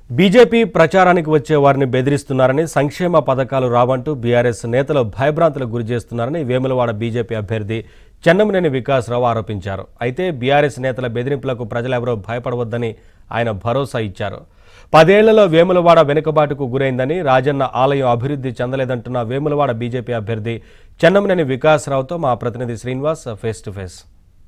BJP ప్రచారానికి వచ్చే వారిని బెదిరిస్తున్నారని సంక్షేమ పథకాలు రావంటూ బీఆర్ఎస్ నేతలు భయభ్రాంతులకు గురి చేస్తున్నారని వేములవాడ బీజేపీ అభ్యర్థి చెన్నమనేని వికాసరావు ఆరోపించారు అయితే బీఆర్ఎస్ నేతల బెదిరింపులకు ప్రజలెవరూ భయపడవద్దని ఆయన భరోసా ఇచ్చారు పదేళ్లలో వేములవాడ వెనుకబాటుకు గురైందని రాజన్న ఆలయం అభివృద్ధి చెందలేదంటున్న వేములవాడ బీజేపీ అభ్యర్థి చెన్నమనేని వికాసరావుతో మా ప్రతినిధి Srinivas face to face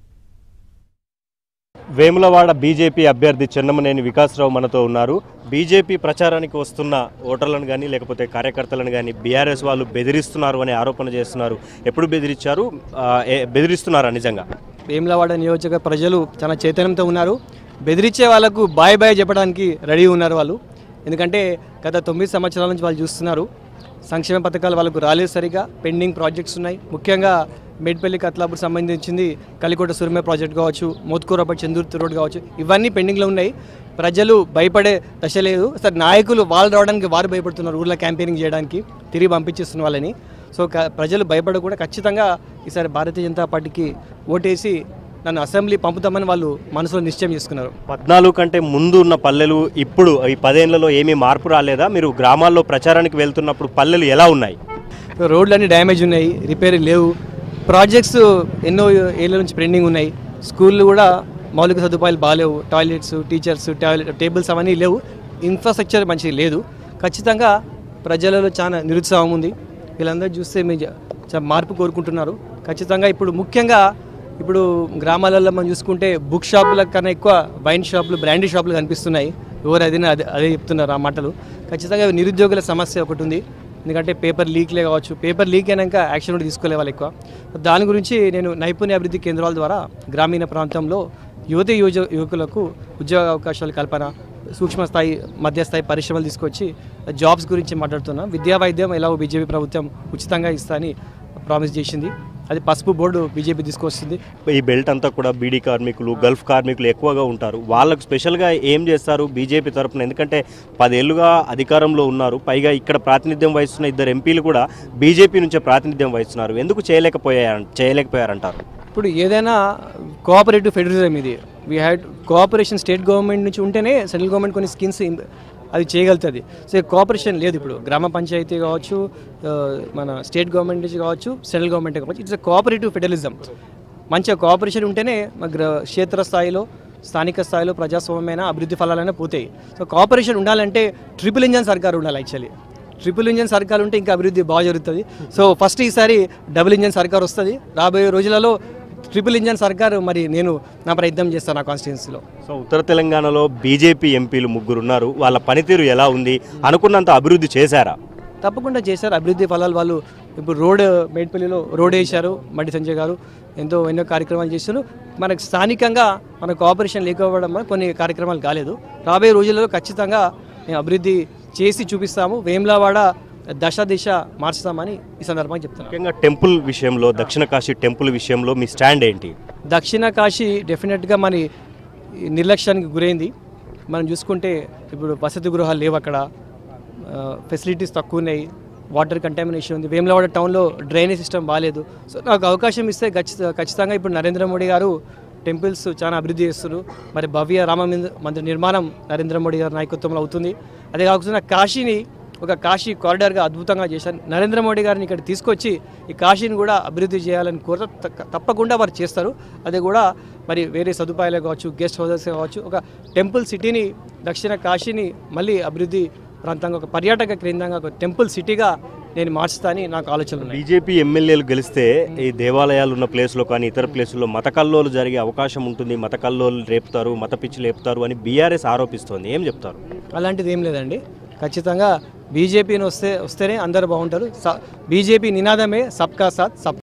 Vemulawada BJP అభ్యర్థి చెన్నమనేని వికాసరావు మనతో ఉన్నారు బీజేపీ ప్రచారానికి వస్తున్న ఓటర్లను కానీ లేకపోతే కార్యకర్తలను కానీ బీఆర్ఎస్ వాళ్ళు బెదిరిస్తున్నారు అనే ఆరోపణ చేస్తున్నారు ఎప్పుడు బెదిరించారు ఆ, ఏ- బెదిరిస్తున్నారా నిజంగా వేములవాడ నియోజక ప్రజలు చాలా చైతన్యంతో ఉన్నారు బెదిరించే వాళ్ళకు బాయ్ బాయ్ చెప్పడానికి రెడీ ఉన్నారు వాళ్ళు ఎందుకంటే గత తొమ్మిది సంవత్సరాల నుంచి వాళ్ళు చూస్తున్నారు సంక్షేమ పథకాలు వాళ్ళకు రాలేదు సరిగా పెండింగ్ ప్రాజెక్ట్స్ ఉన్నాయి ముఖ్యంగా మేడ్పల్లి కత్లాపూర్ సంబంధించింది కలికోట సురమే ప్రాజెక్ట్ కావచ్చు మోత్కూరపట్ చందూర్తి రోడ్ కావచ్చు ఇవన్నీ పెండింగ్లో ఉన్నాయి ప్రజలు భయపడే దశ లేదు సార్ నాయకులు వాళ్ళు రావడానికి వారు భయపడుతున్నారు ఊర్లో క్యాంపెయినింగ్ చేయడానికి తిరిగి పంపించేస్తున్న వాళ్ళని సో క- ప్రజలు భయపడకుండా ఖచ్చితంగా ఈసారి భారతీయ జనతా పార్టీకి ఓటేసి నన్ను అసెంబ్లీ పంపుతామని వాళ్ళు మనసులో నిశ్చయం చేసుకున్నారు పద్నాలుగు కంటే ముందు ఉన్న పల్లెలు ఇప్పుడు ఈ పదేళ్లలో ఏమీ మార్పు రాలేదా మీరు గ్రామాల్లో ప్రచారానికి వెళ్తున్నప్పుడు పల్లెలు ఎలా ఉన్నాయి రోడ్లు అన్ని డ్యామేజ్ ఉన్నాయి రిపేర్ లేవు ప్రాజెక్ట్స్ ఎన్నో ఏళ్ళ నుంచి పెండింగ్ ఉన్నాయి స్కూళ్ళు కూడా మౌలిక సదుపాయాలు బాగాలేవు టాయిలెట్స్ టీచర్స్ టాయిలెట్ టేబుల్స్ అవన్నీ లేవు ఇన్ఫ్రాస్ట్రక్చర్ మంచిగా లేదు ఖచ్చితంగా ప్రజలలో చాలా నిరుత్సాహం ఉంది వీళ్ళందరూ చూస్తే మీ జ- చాలా మార్పు కోరుకుంటున్నారు ఖచ్చితంగా ఇప్పుడు ముఖ్యంగా ఇప్పుడు గ్రామాలలో మనం చూసుకుంటే బుక్ షాపుల కన్నా ఎక్కువ వైన్ షాపులు బ్రాండీ షాపులు కనిపిస్తున్నాయి ఎవరు అదే అదే అదే చెప్తున్నారు ఆ మాటలు ఖచ్చితంగా నిరుద్యోగుల సమస్య ఒకటి ఉంది ఎందుకంటే పేపర్ లీక్లే కావచ్చు పేపర్ లీక్ అయినాక యాక్షన్ కూడా తీసుకోలే వాళ్ళు ఎక్కువ దాని గురించి నేను నైపుణ్య అభివృద్ధి కేంద్రాల ద్వారా గ్రామీణ ప్రాంతంలో యువత యువజ యువకులకు ఉద్యోగ అవకాశాల కల్పన సూక్ష్మ స్థాయి మధ్యస్థాయి పరిశ్రమలు తీసుకొచ్చి జాబ్స్ గురించి మాట్లాడుతున్నా విద్యా వైద్యం ఎలాగో బీజేపీ ప్రభుత్వం ఉచితంగా ఇస్తా అని ప్రామిస్ చేసింది అది పసుపు బోర్డు బీజేపీ తీసుకొస్తుంది ఈ బెల్ట్ అంతా కూడా బీడీ కార్మికులు గల్ఫ్ కార్మికులు ఎక్కువగా ఉంటారు వాళ్ళకు స్పెషల్గా ఏం చేస్తారు బీజేపీ తరఫున ఎందుకంటే పదేళ్లుగా అధికారంలో ఉన్నారు పైగా ఇక్కడ ప్రాతినిధ్యం వహిస్తున్న ఇద్దరు ఎంపీలు కూడా బీజేపీ నుంచే ప్రాతినిధ్యం వహిస్తున్నారు ఎందుకు చేయలేకపోయారు చేయలేకపోయారంటారు ఇప్పుడు ఏదైనా కోఆపరేటివ్ ఫెడరలిజం ఇది we had cooperation state government నుంచి ఉంటేనే సెంట్రల్ గవర్నమెంట్ కొన్ని స్కీమ్స్ అది చేయగలుగుతుంది సో కోఆపరేషన్ లేదు ఇప్పుడు గ్రామ పంచాయతీ కావచ్చు ఆ, మన స్టేట్ గవర్నమెంట్ నుంచి కావచ్చు సెంట్రల్ గవర్నమెంట్ కావచ్చు ఇట్స్ కోఆపరేటివ్ ఫెడరలిజం మంచిగా కోఆపరేషన్ ఉంటేనే మన గ్ర క్షేత్ర స్థాయిలో స్థానిక స్థాయిలో ప్రజాస్వామ్యమైన అభివృద్ధి ఫలాలైనా పోతాయి సో కోఆపరేషన్ ఉండాలంటే ట్రిపుల్ ఇంజన్ సర్కార్ ఉండాలి యాక్చువల్లీ ట్రిపుల్ ఇంజన్ సర్కార్ ఉంటే ఇంకా అభివృద్ధి బాగా జరుగుతుంది సో ఫస్ట్ ఈసారి డబుల్ ఇంజన్ సర్కార్ వస్తుంది రాబోయే రోజులలో ట్రిపుల్ ఇంజన్ సర్కార్ మరి నేను నా ప్రయత్నం చేస్తాను నా కాన్స్టిట్యున్సీలో సో ఉత్తర తెలంగాణలో బీజేపీ ఎంపీలు ముగ్గురు ఉన్నారు వాళ్ళ పనితీరు ఎలా ఉంది అనుకున్నంత అభివృద్ధి చేశారా తప్పకుండా చేశారు అభివృద్ధి ఫలాలు వాళ్ళు ఇప్పుడు రోడ్ మేడ్పల్లిలో రోడ్ వేశారు మడి సంజయ్ గారు ఎంతో ఎన్నో కార్యక్రమాలు చేశారు మనకు స్థానికంగా మన కోఆపరేషన్ లేకపోవడం వల్ల కొన్ని కార్యక్రమాలు కాలేదు రాబోయే రోజులలో ఖచ్చితంగా మేము అభివృద్ధి చేసి చూపిస్తాము వేములవాడ దశ దిశ మార్చుతామని ఈ సందర్భంగా చెప్తున్నాను ముఖ్యంగా టెంపుల్ విషయంలో దక్షిణ కాశీ టెంపుల్ విషయంలో మీ స్టాండ్ ఏంటి దక్షిణ కాశీ డెఫినెట్గా మరి ఈ నిర్లక్ష్యానికి గురైంది మనం చూసుకుంటే ఇప్పుడు వసతి గృహాలు లేవు అక్కడ ఫెసిలిటీస్ తక్కువ ఉన్నాయి వాటర్ కంటామినేషన్ ఉంది వేములవాడ టౌన్లో డ్రైనేజ్ సిస్టమ్ బాగాలేదు సో నాకు అవకాశం ఇస్తే ఖచ్చిత ఖచ్చితంగా ఇప్పుడు నరేంద్ర మోడీ గారు టెంపుల్స్ చాలా అభివృద్ధి చేస్తున్నారు మరి భవ్య రామ మంది- మందిర నిర్మాణం నరేంద్ర మోడీ గారి నాయకత్వంలో అవుతుంది అదే కాకుండా కాశీని ఒక కాశీ కారిడార్గా అద్భుతంగా చేశారు నరేంద్ర మోడీ గారిని ఇక్కడ తీసుకొచ్చి ఈ కాశీని కూడా అభివృద్ధి చేయాలని కోర తప్పకుండా వారు చేస్తారు అది కూడా మరి వేరే సదుపాయాలే కావచ్చు గెస్ట్ హౌసెస్ కావచ్చు ఒక టెంపుల్ సిటీని దక్షిణ కాశీని మళ్ళీ అభివృద్ధి ప్రాంతంగా ఒక పర్యాటక కేంద్రంగా ఒక టెంపుల్ సిటీగా నేను మార్చుతా అని నాకు ఆలోచనలు ఉన్నాయి బీజేపీ ఎమ్మెల్యేలు గెలిస్తే ఈ దేవాలయాలు ఉన్న ప్లేస్లో కానీ ఇతర ప్లేసుల్లో మత కల్లోలు జరిగే అవకాశం ఉంటుంది మత కల్లోలు రేపుతారు మత పిచ్చి లేపుతారు అని బీఆర్ఎస్ ఆరోపిస్తోంది ఏం చెప్తారు అలాంటిది ఏం లేదండి ఖచ్చితంగా బీజేపీని వస్తే వస్తేనే అందరూ బాగుంటారు బీజేపీ నినాదమే సబ్కా సాత్ సబ్